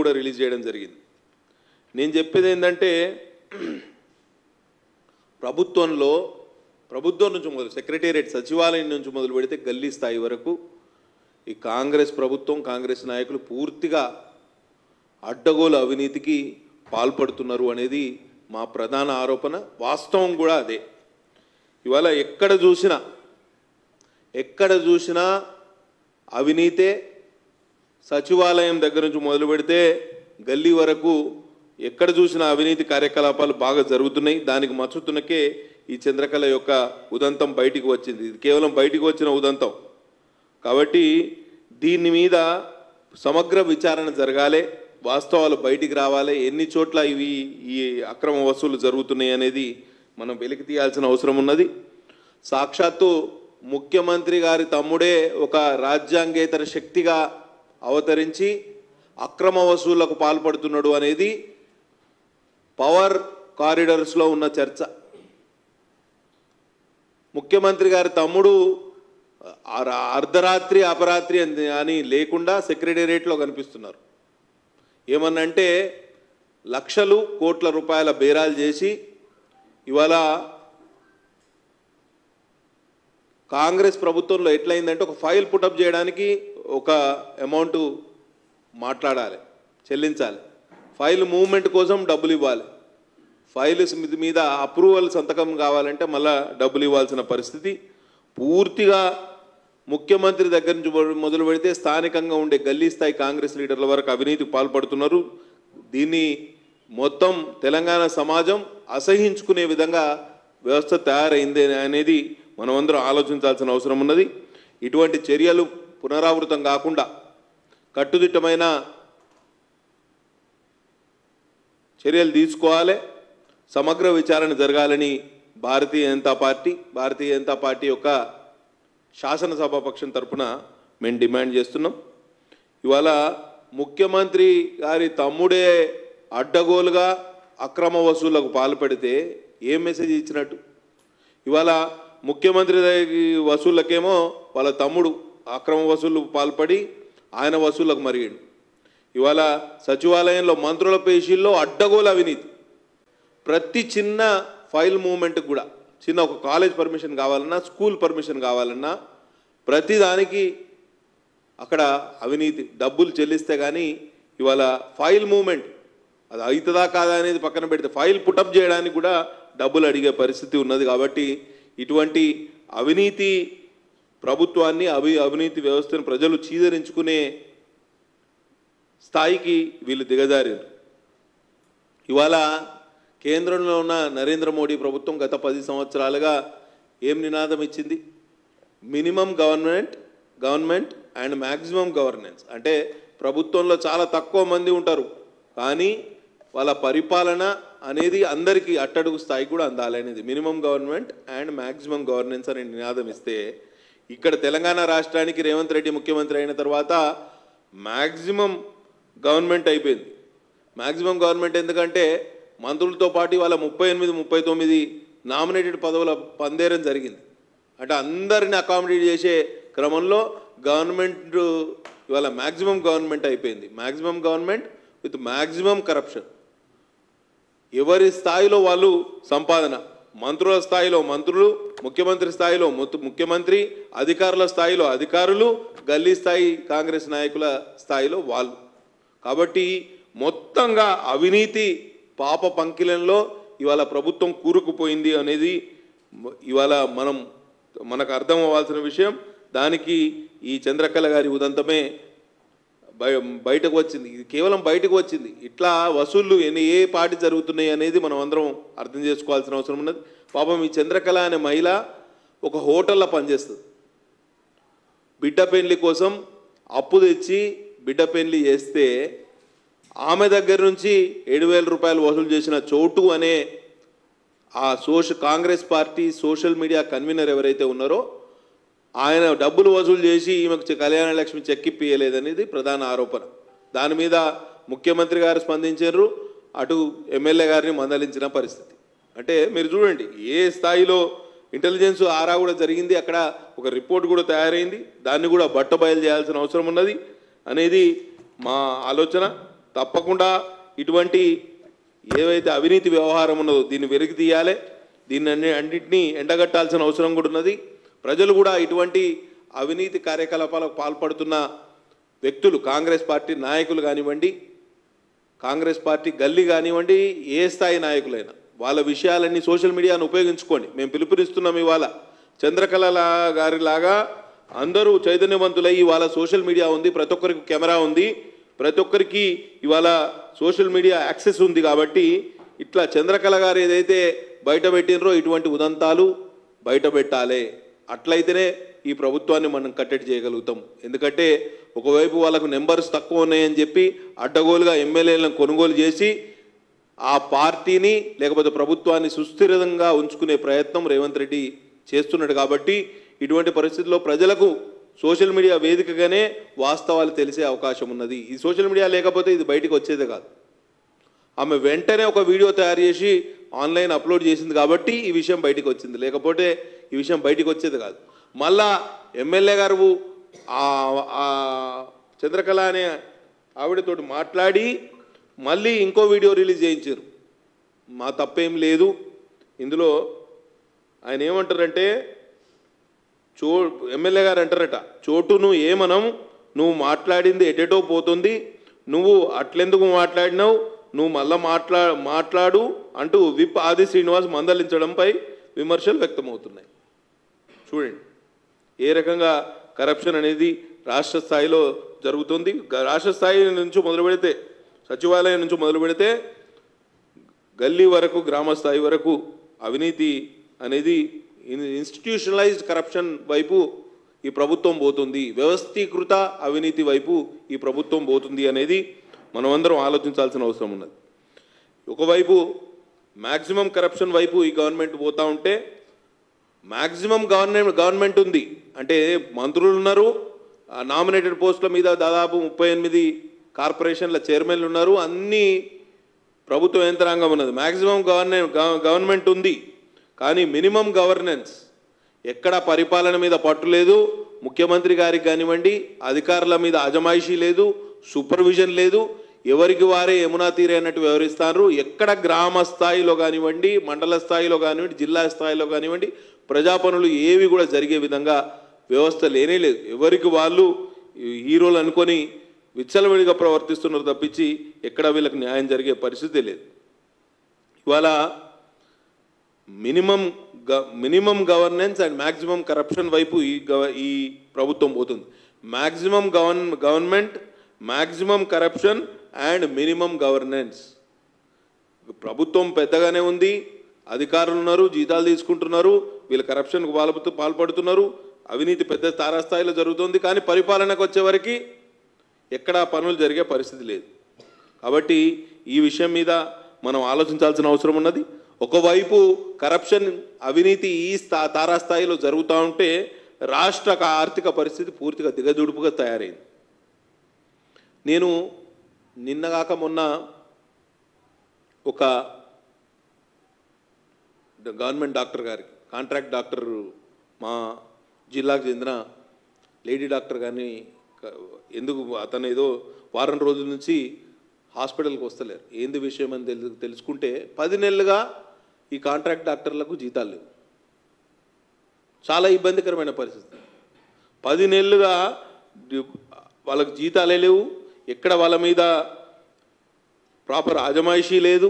కూడా రిలీజ్ చేయడం జరిగింది నేను చెప్పేది ఏంటంటే ప్రభుత్వంలో ప్రభుత్వం నుంచి మొదలు సెక్రటేరియట్ సచివాలయం నుంచి మొదలు పెడితే గల్లీ స్థాయి వరకు ఈ కాంగ్రెస్ ప్రభుత్వం కాంగ్రెస్ నాయకులు పూర్తిగా అడ్డగోలు అవినీతికి పాల్పడుతున్నారు అనేది మా ప్రధాన ఆరోపణ వాస్తవం కూడా అదే ఇవాళ ఎక్కడ చూసినా ఎక్కడ చూసినా అవినీతే సచివాలయం దగ్గర నుంచి మొదలు పెడితే గల్లీ వరకు ఎక్కడ చూసినా అవినీతి కార్యకలాపాలు బాగా జరుగుతున్నాయి దానికి మచ్చుతున్నకే ఈ చంద్రకళ యొక్క ఉదంతం బయటికి వచ్చింది ఇది కేవలం బయటికి వచ్చిన ఉదంతం కాబట్టి దీని మీద సమగ్ర విచారణ జరగాలి వాస్తవాలు బయటికి రావాలి ఎన్ని చోట్ల ఇవి ఈ అక్రమ వసూలు జరుగుతున్నాయి అనేది మనం వెలికి తీయాల్సిన అవసరం ఉన్నది సాక్షాత్తు ముఖ్యమంత్రి గారి తమ్ముడే ఒక రాజ్యాంగేతర శక్తిగా అవతరించి అక్రమ వసూళ్లకు పాల్పడుతున్నాడు అనేది పవర్ కారిడర్స్లో ఉన్న చర్చ ముఖ్యమంత్రి గారి తమ్ముడు అర- అర్ధరాత్రి అపరాత్రి అని అని లేకుండా సెక్రటేరియట్లో కనిపిస్తున్నారు ఏమన్నంటే లక్షలు కోట్ల రూపాయల బేరాలు చేసి ఇవాళ కాంగ్రెస్ ప్రభుత్వంలో ఎట్లయిందంటే ఒక ఫైల్ పుటప్ చేయడానికి ఒక అమౌంట్ మాట్లాడాలి చెల్లించాలి ఫైల్ మూవ్మెంట్ కోసం డబ్బులు ఇవ్వాలి ఫైల్ మీద అప్రూవల్ సంతకం కావాలంటే మళ్ళా డబ్బులు ఇవ్వాల్సిన పరిస్థితి పూర్తిగా ముఖ్యమంత్రి దగ్గర నుంచి మొదలు- మొదలు పెడితే స్థానికంగా ఉండే గల్లీ స్థాయి కాంగ్రెస్ లీడర్ల వరకు అవినీతికి పాల్పడుతున్నారు దీన్ని మొత్తం తెలంగాణ సమాజం అసహించుకునే విధంగా వ్యవస్థ తయారైంది అనేది మనమందరం ఆలోచించాల్సిన అవసరం ఉన్నది ఇటువంటి చర్యలు పునరావృతం కాకుండా కట్టుదిట్టమైన చర్యలు తీసుకోవాలి సమగ్ర విచారణ జరగాలని భారతీయ జనతా పార్టీ భారతీయ జనతా పార్టీ యొక్క శాసనసభ పక్షం తరపున మేము డిమాండ్ చేస్తున్నాం ఇవాళ ముఖ్యమంత్రి గారి తమ్ముడే అడ్డగోలుగా అక్రమ వసూళ్లకు పాల్పడితే ఏం మెసేజ్ ఇచ్చినట్టు ఇవాళ ముఖ్యమంత్రి దగ్గర వసూళ్ళకేమో వాళ్ళ తమ్ముడు అక్రమ వసూళ్లు పాల్పడి ఆయన వసూళ్లకు మరిగాడు ఇవాళ సచివాలయంలో మంత్రుల పేషీల్లో అడ్డగోలు అవినీతి ప్రతి చిన్న ఫైల్ మూవ్మెంట్కి కూడా చిన్న ఒక కాలేజ్ పర్మిషన్ కావాలన్నా స్కూల్ పర్మిషన్ కావాలన్నా ప్రతి దానికి అక్కడ అవినీతి డబ్బులు చెల్లిస్తే కానీ ఇవాళ ఫైల్ మూవ్మెంట్ అది అవుతుందా కాదా అనేది పక్కన పెడితే ఫైల్ పుటప్ చేయడానికి కూడా డబ్బులు అడిగే పరిస్థితి ఉన్నది కాబట్టి ఇటువంటి అవినీతి ప్రభుత్వాన్ని అవి అవినీతి వ్యవస్థను ప్రజలు చీదరించుకునే స్థాయికి వీళ్ళు దిగజారారు ఇవాళ కేంద్రంలో ఉన్న నరేంద్ర మోడీ ప్రభుత్వం గత పది సంవత్సరాలుగా ఏం నినాదం ఇచ్చింది minimum government government and maximum governance అంటే ప్రభుత్వంలో చాలా తక్కువ మంది ఉంటారు కానీ వాళ్ళ పరిపాలన అనేది అందరికీ అట్టడుగు స్థాయికి కూడా అందాలి అనేది minimum government and maximum governance అనే నినాదం ఇస్తే ఇక్కడ తెలంగాణ రాష్ట్రానికి రేవంత్ రెడ్డి ముఖ్యమంత్రి అయిన తర్వాత మ్యాక్సిమం గవర్నమెంట్ అయిపోయింది మ్యాక్సిమం గవర్నమెంట్ ఎందుకంటే మంత్రులతో పాటు వాళ్ళ ముప్పై ఎనిమిది ముప్పై తొమ్మిది నామినేటెడ్ పదవుల పందేరం జరిగింది అంటే అందరిని అకామిడేట్ చేసే క్రమంలో గవర్నమెంట్ ఇవాళ మ్యాక్సిమం గవర్నమెంట్ అయిపోయింది maximum government with maximum corruption ఎవరి స్థాయిలో వాళ్ళు సంపాదన మంత్రుల స్థాయిలో మంత్రులు ముఖ్యమంత్రి స్థాయిలో ముత్తు- ముఖ్యమంత్రి అధికారుల స్థాయిలో అధికారులు గల్లీ స్థాయి కాంగ్రెస్ నాయకుల స్థాయిలో వాళ్ళు కాబట్టి మొత్తంగా అవినీతి పాప పంకిలంలో ఇవాళ ప్రభుత్వం కూరుకుపోయింది అనేది మ- ఇవాళ మనం మనకు అర్థం అవ్వాల్సిన విషయం దానికి ఈ చంద్రకళ గారి ఉదంతమే బయ- బయటకు వచ్చింది ఇది కేవలం బయటకు వచ్చింది ఇట్లా వసూళ్ళు ఎన్ని ఏ పాటి జరుగుతున్నాయి అనేది మనం అందరం అర్థం చేసుకోవాల్సిన అవసరం ఉన్నది పాపం ఈ చంద్రకళ అనే మహిళ ఒక హోటల్లో పనిచేస్తుంది బిడ్డ పెళ్లి కోసం అప్పు తెచ్చి బిడ్డ పెళ్లి చేస్తే ఆమె దగ్గర నుంచి ఏడు వేల రూపాయలు వసూలు చేసిన చోటు అనే ఆ సోష Congress party social media convener ఎవరైతే ఉన్నారో ఆయన డబ్బులు వసూలు చేసి ఈమెకు చె- కళ్యాణ లక్ష్మి చెక్కిప్పియలేదనేది ప్రధాన ఆరోపణ దాని మీద ముఖ్యమంత్రి గారు స్పందించారు అటు ఎమ్మెల్యే గారిని మందలించిన పరిస్థితి అంటే మీరు చూడండి ఏ స్థాయిలో ఇంటెలిజెన్స్ ఆరా కూడా జరిగింది అక్కడ ఒక రిపోర్ట్ కూడా తయారైంది దాన్ని కూడా బట్ట బయలు చేయాల్సిన అవసరం ఉన్నది అనేది మా ఆలోచన తప్పకుండా ఇటువంటి ఏవైతే అవినీతి వ్యవహారం ఉన్నదో దీన్ని వెలికి తీయాలి దీన్ని అన్ని అన్నింటినీ ఎండగట్టాల్సిన అవసరం కూడా ఉన్నది ప్రజలు కూడా ఇటువంటి అవినీతి కార్యకలాపాలకు పాల్పడుతున్న వ్యక్తులు కాంగ్రెస్ పార్టీ నాయకులు కానివ్వండి కాంగ్రెస్ పార్టీ గల్లీ కానివ్వండి ఏ స్థాయి నాయకులైనా వాళ్ళ విషయాలన్నీ సోషల్ మీడియాను ఉపయోగించుకోండి మేము పిలుపునిస్తున్నాం ఇవాళ చంద్రకళ లా- గారిలాగా అందరూ చైతన్యవంతులై ఇవాళ సోషల్ మీడియా ఉంది ప్రతి ఒక్కరికి కెమెరా ఉంది ప్రతి ఒక్కరికి ఇవాళ సోషల్ మీడియా యాక్సెస్ ఉంది కాబట్టి ఇట్లా చంద్రకళ గారు ఏదైతే బయట పెట్టినరో ఇటువంటి ఉదంతాలు బయట పెట్టాలి అట్లయితేనే ఈ ప్రభుత్వాన్ని మనం కట్టడి చేయగలుగుతాం ఎందుకంటే ఒకవైపు వాళ్ళకు నెంబర్స్ తక్కువ ఉన్నాయని చెప్పి అడ్డగోలుగా ఎమ్మెల్యేలను కొనుగోలు చేసి ఆ పార్టీని లేకపోతే ప్రభుత్వాన్ని సుస్థిరంగా ఉంచుకునే ప్రయత్నం రేవంత్ రెడ్డి చేస్తున్నాడు కాబట్టి ఇటువంటి పరిస్థితుల్లో ప్రజలకు సోషల్ మీడియా వేదికగానే వాస్తవాలు తెలిసే అవకాశం ఉన్నది ఈ సోషల్ మీడియా లేకపోతే ఇది బయటికి వచ్చేదే కాదు ఆమె వెంటనే ఒక వీడియో తయారు చేసి ఆన్లైన్ అప్లోడ్ చేసింది కాబట్టి ఈ విషయం బయటికి వచ్చింది లేకపోతే ఈ విషయం బయటికి వచ్చేది కాదు మళ్ళా ఎమ్మెల్యే గారు ఆ- ఆ చంద్రకళ అనే ఆవిడతోటి మాట్లాడి మళ్ళీ ఇంకో వీడియో రిలీజ్ చేయించారు మా తప్పేం లేదు ఇందులో ఆయన ఏమంటారంటే చో ఎమ్మెల్యే గారు అంటారట చోటు నువ్వు ఏమనం నువ్వు మాట్లాడింది ఎటెటో పోతుంది నువ్వు అట్లెందుకు మాట్లాడినావు నువ్వు మళ్ళా మాట్లా మాట్లాడు అంటూ విప్ ఆది శ్రీనివాస్ మందలించడంపై విమర్శలు వ్యక్తమవుతున్నాయి చూడండి ఏ రకంగా కరప్షన్ అనేది రాష్ట్ర స్థాయిలో జరుగుతుంది గ- రాష్ట్ర స్థాయి నుంచి మొదలు పెడితే సచివాలయం నుంచి మొదలు పెడితే గల్లీ వరకు గ్రామ స్థాయి వరకు అవినీతి అనేది ఇన్- ఇన్స్టిట్యూషనలైజ్డ్ కరప్షన్ వైపు ఈ ప్రభుత్వం పోతుంది వ్యవస్థీకృత అవినీతి వైపు ఈ ప్రభుత్వం పోతుంది అనేది మనమందరం ఆలోచించాల్సిన అవసరం ఉన్నది ఒకవైపు మ్యాక్సిమం కరప్షన్ వైపు ఈ గవర్నమెంట్ పోతా ఉంటే మ్యాక్సిమం గవర్నమెంట్ గవర్నమెంట్ ఉంది అంటే మంత్రులు ఉన్నారు నామినేటెడ్ పోస్టుల మీద దాదాపు ముప్పై ఎనిమిది కార్పొరేషన్ల చైర్మన్లు ఉన్నారు అన్ని ప్రభుత్వ యంత్రాంగం ఉన్నది మ్యాక్సిమం గవర్నెన్ గవర్నమెంట్ ఉంది కానీ మినిమం గవర్నెన్స్ ఎక్కడ పరిపాలన మీద పట్టు లేదు ముఖ్యమంత్రి గారికి కానివ్వండి అధికారుల మీద అజమాయిషీ లేదు సూపర్విజన్ లేదు ఎవరికి వారే యమునా తీరే అన్నట్టు వ్యవహరిస్తారు ఎక్కడ గ్రామ స్థాయిలో కానివ్వండి మండల స్థాయిలో కానివ్వండి జిల్లా స్థాయిలో కానివ్వండి ప్రజా పనులు ఏవి కూడా జరిగే విధంగా వ్యవస్థ లేనే లేదు ఎవరికి వాళ్ళు ఈ హీరోలు అనుకొని విచ్చలవిడిగా ప్రవర్తిస్తున్నారు తప్పించి ఎక్కడ వీళ్ళకి న్యాయం జరిగే పరిస్థితి లేదు ఇవాళ మినిమం గ minimum governance and maximum corruption వైపు ఈ గవ ఈ ప్రభుత్వం పోతుంది మ్యాక్సిమం గవర్న government maximum corruption and minimum governance ప్రభుత్వం పెద్దగానే ఉంది అధికారులు ఉన్నారు జీతాలు తీసుకుంటున్నారు వీళ్ళు కరప్షన్కు పాల్పడుతూ పాల్పడుతున్నారు అవినీతి పెద్ద తారాస్థాయిలో జరుగుతుంది కానీ పరిపాలనకు వచ్చేవరకు ఎక్కడా పనులు జరిగే పరిస్థితి లేదు కాబట్టి ఈ విషయం మీద మనం ఆలోచించాల్సిన అవసరం ఉన్నది ఒకవైపు కరప్షన్ అవినీతి ఈ స్థా తారాస్థాయిలో జరుగుతూ ఉంటే రాష్ట్ర ఆర్థిక పరిస్థితి పూర్తిగా దిగదుడుపుగా తయారైంది నేను నిన్నగాక మొన్న ఒక గవర్నమెంట్ డాక్టర్ గారికి కాంట్రాక్ట్ డాక్టర్ మా జిల్లాకు చెందిన లేడీ డాక్టర్ గారిని క- ఎందుకు అతను ఏదో వారం రోజుల నుంచి హాస్పిటల్కి వస్తలేరు ఏంది విషయం అని తెలు తెలుసుకుంటే పది నెలలుగా ఈ కాంట్రాక్ట్ డాక్టర్లకు జీతాలు లేవు చాలా ఇబ్బందికరమైన పరిస్థితి పది నెలలుగా డి- వాళ్ళకి జీతాలే లేవు ఎక్కడ వాళ్ళ మీద ప్రాపర్ అజమాయిషీ లేదు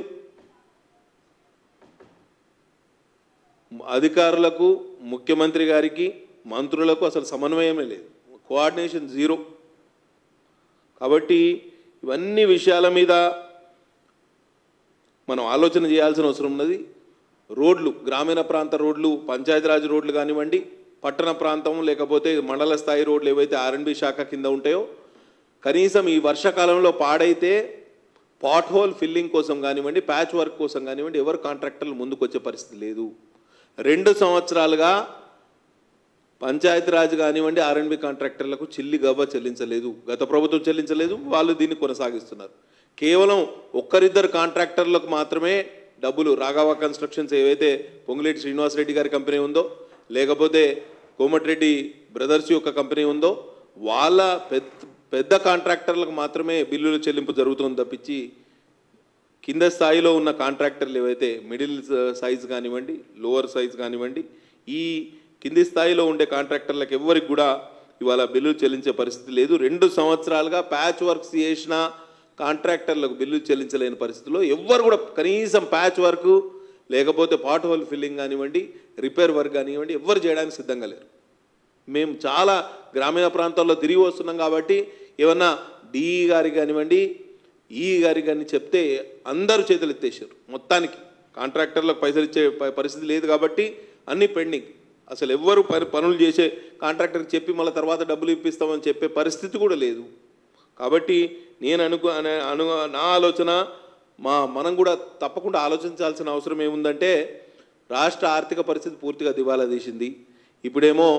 అధికారులకు ముఖ్యమంత్రి గారికి మంత్రులకు అసలు సమన్వయమే లేదు కోఆర్డినేషన్ జీరో కాబట్టి ఇవన్నీ విషయాల మీద మనం ఆలోచన చేయాల్సిన అవసరం ఉన్నది రోడ్లు గ్రామీణ ప్రాంత రోడ్లు పంచాయతీరాజ్ రోడ్లు కానివ్వండి పట్టణ ప్రాంతం లేకపోతే మండల స్థాయి రోడ్లు ఏవైతే ఆర్ఎండ్బి శాఖ కింద ఉంటాయో కనీసం ఈ వర్షాకాలంలో పాడైతే పాట్ హోల్ ఫిల్లింగ్ కోసం కానివ్వండి ప్యాచ్ వర్క్ కోసం కానివ్వండి ఎవరు కాంట్రాక్టర్లు ముందుకు వచ్చే పరిస్థితి లేదు రెండు సంవత్సరాలుగా పంచాయతీరాజ్ కానివ్వండి ఆర్ఎండ్బి కాంట్రాక్టర్లకు చిల్లి గవ్వ చెల్లించలేదు గత ప్రభుత్వం చెల్లించలేదు వాళ్ళు దీన్ని కొనసాగిస్తున్నారు కేవలం ఒక్కరిద్దరు కాంట్రాక్టర్లకు మాత్రమే డబ్బులు రాఘవ కన్స్ట్రక్షన్స్ ఏవైతే పొంగులేటి శ్రీనివాసరెడ్డి గారి కంపెనీ ఉందో లేకపోతే కోమటిరెడ్డి బ్రదర్స్ యొక్క కంపెనీ ఉందో వాళ్ళ పెద్ద పెద్ద కాంట్రాక్టర్లకు మాత్రమే బిల్లుల చెల్లింపు జరుగుతుంది తప్పించి కింద స్థాయిలో ఉన్న కాంట్రాక్టర్లు ఏవైతే మిడిల్ సైజ్ కానివ్వండి లోవర్ సైజ్ కానివ్వండి ఈ కింది స్థాయిలో ఉండే కాంట్రాక్టర్లకు ఎవరికి కూడా ఇవాళ బిల్లులు చెల్లించే పరిస్థితి లేదు రెండు సంవత్సరాలుగా ప్యాచ్ వర్క్స్ చేసిన కాంట్రాక్టర్లకు బిల్లులు చెల్లించలేని పరిస్థితిలో ఎవ్వరు కూడా కనీసం ప్యాచ్ వర్క్ లేకపోతే పాట్ హోల్ ఫిల్లింగ్ కానివ్వండి రిపేర్ వర్క్ కానివ్వండి ఎవ్వరు చేయడానికి సిద్ధంగా లేరు మేము చాలా గ్రామీణ ప్రాంతాల్లో తిరిగి వస్తున్నాం కాబట్టి ఏమన్నా డిఈ గారికి కానివ్వండి ఈ గారికి కానీ చెప్తే అందరూ చేతులు ఎత్తేసారు మొత్తానికి కాంట్రాక్టర్లకు పైసలు ఇచ్చే ప- పరిస్థితి లేదు కాబట్టి అన్నీ పెండింగ్ అసలు ఎవ్వరు పని పనులు చేసే కాంట్రాక్టర్కి చెప్పి మళ్ళీ తర్వాత డబ్బులు ఇప్పిస్తామని చెప్పే పరిస్థితి కూడా లేదు కాబట్టి నేను అనుకు అనే- అను నా ఆలోచన మా మనం కూడా తప్పకుండా ఆలోచించాల్సిన అవసరం ఏముందంటే రాష్ట్ర ఆర్థిక పరిస్థితి పూర్తిగా దివాలా తీసింది ఇప్పుడేమో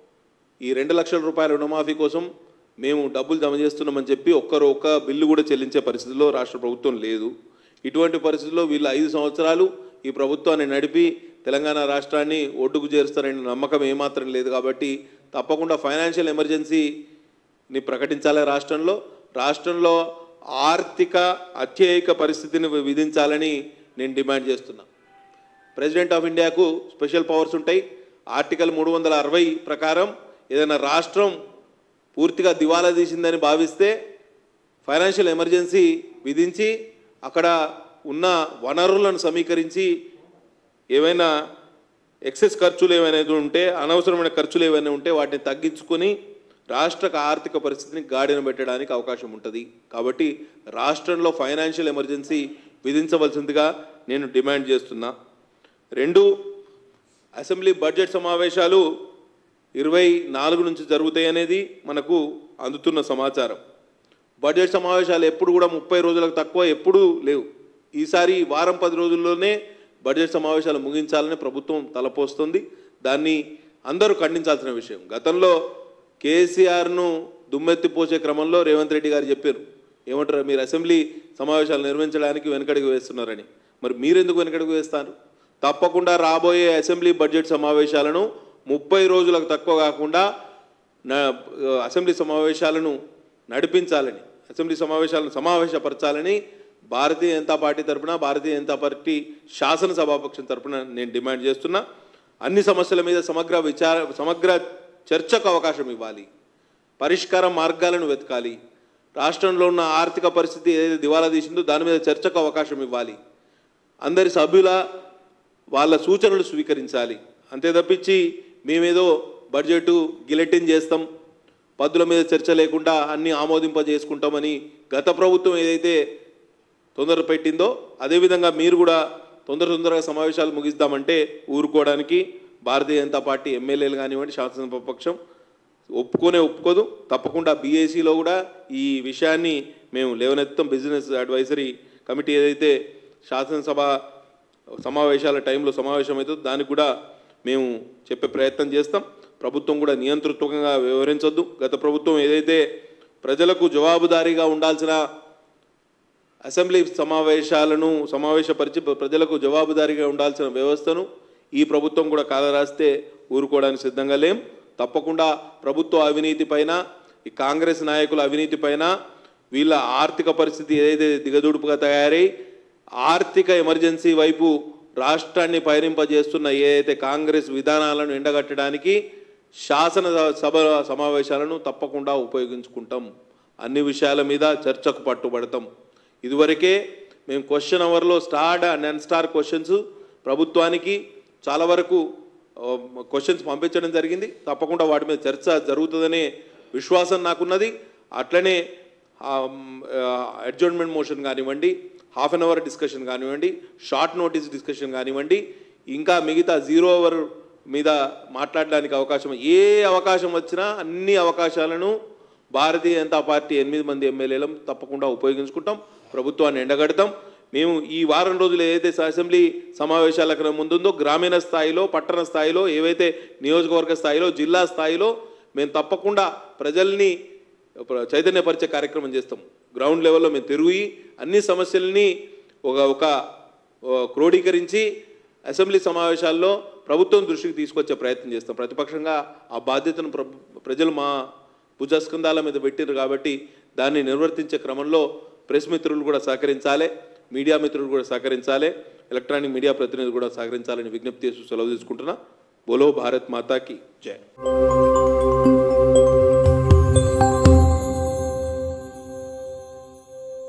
ఈ రెండు లక్షల రూపాయల రుణమాఫీ కోసం మేము డబ్బులు జమ చేస్తున్నామని చెప్పి ఒక్కరు ఒక్క బిల్లు కూడా చెల్లించే పరిస్థితిలో రాష్ట్ర ప్రభుత్వం లేదు ఇటువంటి పరిస్థితుల్లో వీళ్ళు ఐదు సంవత్సరాలు ఈ ప్రభుత్వాన్ని నడిపి తెలంగాణ రాష్ట్రాన్ని ఒడ్డుకు చేరుస్తారనే నమ్మకం ఏమాత్రం లేదు కాబట్టి తప్పకుండా ఫైనాన్షియల్ ఎమర్జెన్సీని ప్రకటించాలి రాష్ట్రంలో రాష్ట్రంలో ఆర్థిక అత్యయిక పరిస్థితిని విధించాలని నేను డిమాండ్ చేస్తున్నా ప్రెసిడెంట్ ఆఫ్ ఇండియాకు స్పెషల్ పవర్స్ ఉంటాయి ఆర్టికల్ మూడు వందల అరవై ప్రకారం ఏదైనా రాష్ట్రం పూర్తిగా దివాలా తీసిందని భావిస్తే ఫైనాన్షియల్ ఎమర్జెన్సీ విధించి అక్కడ ఉన్న వనరులను సమీకరించి ఏవైనా ఎక్సెస్ ఖర్చులు ఏమైనా ఉంటే అనవసరమైన ఖర్చులు ఏమైనా ఉంటే వాటిని తగ్గించుకొని రాష్ట్ర ఆర్థిక పరిస్థితిని గాడిన పెట్టడానికి అవకాశం ఉంటుంది కాబట్టి రాష్ట్రంలో ఫైనాన్షియల్ ఎమర్జెన్సీ విధించవలసిందిగా నేను డిమాండ్ చేస్తున్నా రెండు అసెంబ్లీ బడ్జెట్ సమావేశాలు ఇరవై నాలుగు నుంచి జరుగుతాయి అనేది మనకు అందుతున్న సమాచారం బడ్జెట్ సమావేశాలు ఎప్పుడు కూడా ముప్పై రోజులకు తక్కువ ఎప్పుడూ లేవు ఈసారి వారం పది రోజుల్లోనే బడ్జెట్ సమావేశాలు ముగించాలని ప్రభుత్వం తలపోస్తుంది దాన్ని అందరూ ఖండించాల్సిన విషయం గతంలో కేసీఆర్ను దుమ్మెత్తిపోసే క్రమంలో రేవంత్ రెడ్డి గారు చెప్పారు ఏమంటారు మీరు అసెంబ్లీ సమావేశాలు నిర్వహించడానికి వెనకడుగు వేస్తున్నారని మరి మీరెందుకు వెనకడుగు వేస్తారు తప్పకుండా రాబోయే అసెంబ్లీ బడ్జెట్ సమావేశాలను ముప్పై రోజులకు తక్కువ కాకుండా నా- అసెంబ్లీ సమావేశాలను నడిపించాలని అసెంబ్లీ సమావేశాలను సమావేశపరచాలని భారతీయ జనతా పార్టీ తరపున భారతీయ జనతా పార్టీ శాసనసభాపక్షం తరపున నేను డిమాండ్ చేస్తున్నా అన్ని సమస్యల మీద సమగ్ర విచార సమగ్ర చర్చకు అవకాశం ఇవ్వాలి పరిష్కార మార్గాలను వెతకాలి రాష్ట్రంలో ఉన్న ఆర్థిక పరిస్థితి ఏదైతే దివాలా తీసిందో దాని మీద చర్చకు అవకాశం ఇవ్వాలి అందరి సభ్యుల వాళ్ళ సూచనలు స్వీకరించాలి అంతే తప్పించి మేమేదో బడ్జెట్ గిలెటిన్ చేస్తాం పద్దుల మీద చర్చ లేకుండా అన్ని ఆమోదింపజేసుకుంటామని గత ప్రభుత్వం ఏదైతే తొందర పెట్టిందో అదేవిధంగా మీరు కూడా తొందర తొందరగా సమావేశాలు ముగిస్తామంటే ఊరుకోవడానికి భారతీయ జనతా పార్టీ ఎమ్మెల్యేలు కానివ్వండి శాసనసభాపక్షం ఒప్పుకోనే ఒప్పుకోదు తప్పకుండా బీఏసీలో కూడా ఈ విషయాన్ని మేము లేవనెత్తాం బిజినెస్ అడ్వైజరీ కమిటీ ఏదైతే శాసనసభ సమావేశాల టైంలో సమావేశం అవుతుందో దానికి కూడా మేము చెప్పే ప్రయత్నం చేస్తాం ప్రభుత్వం కూడా నియంతృత్వకంగా వ్యవహరించొద్దు గత ప్రభుత్వం ఏదైతే ప్రజలకు జవాబుదారీగా ఉండాల్సిన అసెంబ్లీ సమావేశాలను సమావేశపరిచి ప్రజలకు జవాబుదారీగా ఉండాల్సిన వ్యవస్థను ఈ ప్రభుత్వం కూడా కాలరాస్తే ఊరుకోవడానికి సిద్ధంగా లేం తప్పకుండా ప్రభుత్వ అవినీతి పైన ఈ కాంగ్రెస్ నాయకుల అవినీతి పైన వీళ్ళ ఆర్థిక పరిస్థితి ఏదైతే దిగదుడుపుగా తయారై ఆర్థిక ఎమర్జెన్సీ వైపు రాష్ట్రాన్ని పయనింపజేస్తున్న ఏదైతే కాంగ్రెస్ విధానాలను ఎండగట్టడానికి శాసన సభ సమావేశాలను తప్పకుండా ఉపయోగించుకుంటాం అన్ని విషయాల మీద చర్చకు పట్టుబడతాం ఇదివరకే మేము క్వశ్చన్ అవర్లో స్టార్ అండ్ స్టార్ క్వశ్చన్స్ ప్రభుత్వానికి చాలా వరకు క్వశ్చన్స్ పంపించడం జరిగింది తప్పకుండా వాటి మీద చర్చ జరుగుతుందనే విశ్వాసం నాకున్నది అట్లనే అడ్జర్న్మెంట్ మోషన్ కానివ్వండి హాఫ్ అన్ అవర్ డిస్కషన్ కానివ్వండి షార్ట్ నోటీస్ డిస్కషన్ కానివ్వండి ఇంకా మిగతా జీరో అవర్ మీద మాట్లాడడానికి అవకాశం ఏ అవకాశం వచ్చినా అన్ని అవకాశాలను భారతీయ జనతా పార్టీ ఎనిమిది మంది ఎమ్మెల్యేలం తప్పకుండా ఉపయోగించుకుంటాం ప్రభుత్వాన్ని ఎండగడతాం మేము ఈ వారం రోజులు ఏదైతే అసెంబ్లీ సమావేశాలకు ముందుందో గ్రామీణ స్థాయిలో పట్టణ స్థాయిలో ఏవైతే నియోజకవర్గ స్థాయిలో జిల్లా స్థాయిలో మేము తప్పకుండా ప్రజల్ని ప్ర- చైతన్యపరిచే కార్యక్రమం చేస్తాం గ్రౌండ్ లెవెల్లో మేము తిరిగి అన్ని సమస్యల్ని ఒక ఒక ఓ, క్రోడీకరించి అసెంబ్లీ సమావేశాల్లో ప్రభుత్వం దృష్టికి తీసుకొచ్చే ప్రయత్నం చేస్తాం ప్రతిపక్షంగా ఆ బాధ్యతను ప్ర- ప్రజలు మా భుజస్కంధాల మీద పెట్టిర్రు కాబట్టి దాన్ని నిర్వర్తించే క్రమంలో ప్రెస్ మిత్రులు కూడా సహకరించాలి మీడియా మిత్రులు కూడా సహకరించాలి ఎలక్ట్రానిక్ మీడియా ప్రతినిధులు కూడా సహకరించాలని విజ్ఞప్తి చేస్తూ సెలవు తీసుకుంటున్నా బోలో భారత్ మాతాకి జై